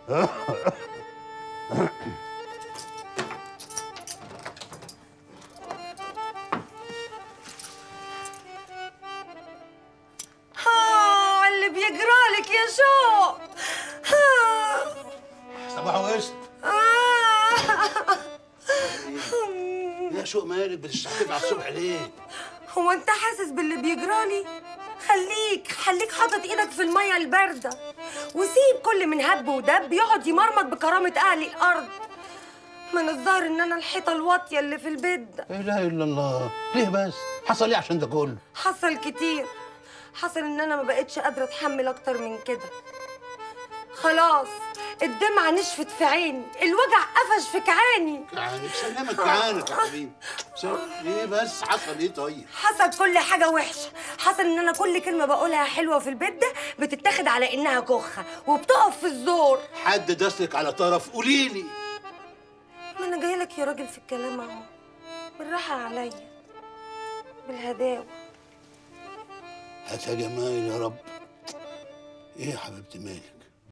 ها اللي بيجرالك يا شوق ها صباح وقشط آه. يا شوق مالك بتشتغل على الصبح ليه؟ هو انت حاسس باللي بيجرالي خليك خليك حاطط ايدك في الميه البارده وسيب كل من هب ودب يقعد يمرمط بكرامه اهل الارض من الظاهر ان انا الحيطه الواطيه اللي في البيت ده لا اله الا الله ليه بس؟ حصل ايه عشان ده كله؟ حصل كتير حصل ان انا ما بقتش قادره اتحمل اكتر من كده خلاص الدمعه نشفت في عيني الوجع قفش في كعاني كعانك سلامك كعانك يا حبيبي سل- ليه بس؟ حصل ايه طيب؟ حصل كل حاجة وحشة حصل ان انا كل كلمة بقولها حلوة في البيت ده بتتاخد على انها كخة وبتقف في الزور حد داسلك على طرف قولي لي ما انا جاية لك يا راجل في الكلام اهو بالراحة عليا بالهداوة هات يا جمال يا رب ايه يا حبيبتي مالك؟